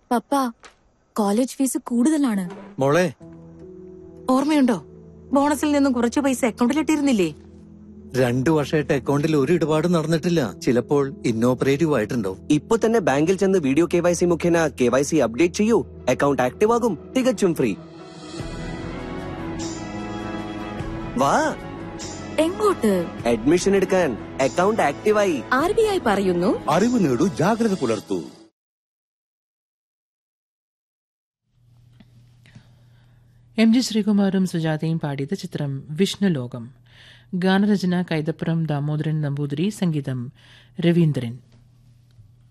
പപ്പ college fees കൂടുതലാണ് മോളെ ഓർമ്മയുണ്ടോ ബോണസിൽ നിന്നും കുറച്ച് പൈസ അക്കൗണ്ടിലിട്ടിരുന്നില്ലേ രണ്ടു വർഷമായിട്ട് അക്കൗണ്ടിൽ ഒരു ഇടപാടും നടന്നിട്ടില്ല ചിലപ്പോൾ ഇന്നോപ്പറേറ്റീവ് ആയിട്ടുണ്ടോ ഇപ്പൊ തന്നെ ബാങ്കിൽ ചെന്ന് വീഡിയോ കെ വൈ സി മുഖേന കെ വൈ സി അപ്ഡേറ്റ് ചെയ്യൂ അക്കൗണ്ട് ആക്റ്റീവ് ആകും തികച്ചും ഫ്രീ വാ എങ്ങോട്ട് അഡ്മിഷൻ എടുക്കാൻ അക്കൗണ്ട് ആക്റ്റീവായി ആർ ബി ഐ പറയുന്നു അറിവ് നേടൂ ജാഗ്രത പുലർത്തൂ എം ജി ശ്രീകുമാറും സുജാതയും പാടിയത് ചിത്രം വിഷ്ണുലോകം ഗാനരചന കൈതപ്പുറം ദാമോദരൻ നമ്പൂതിരി സംഗീതം രവീന്ദ്രൻ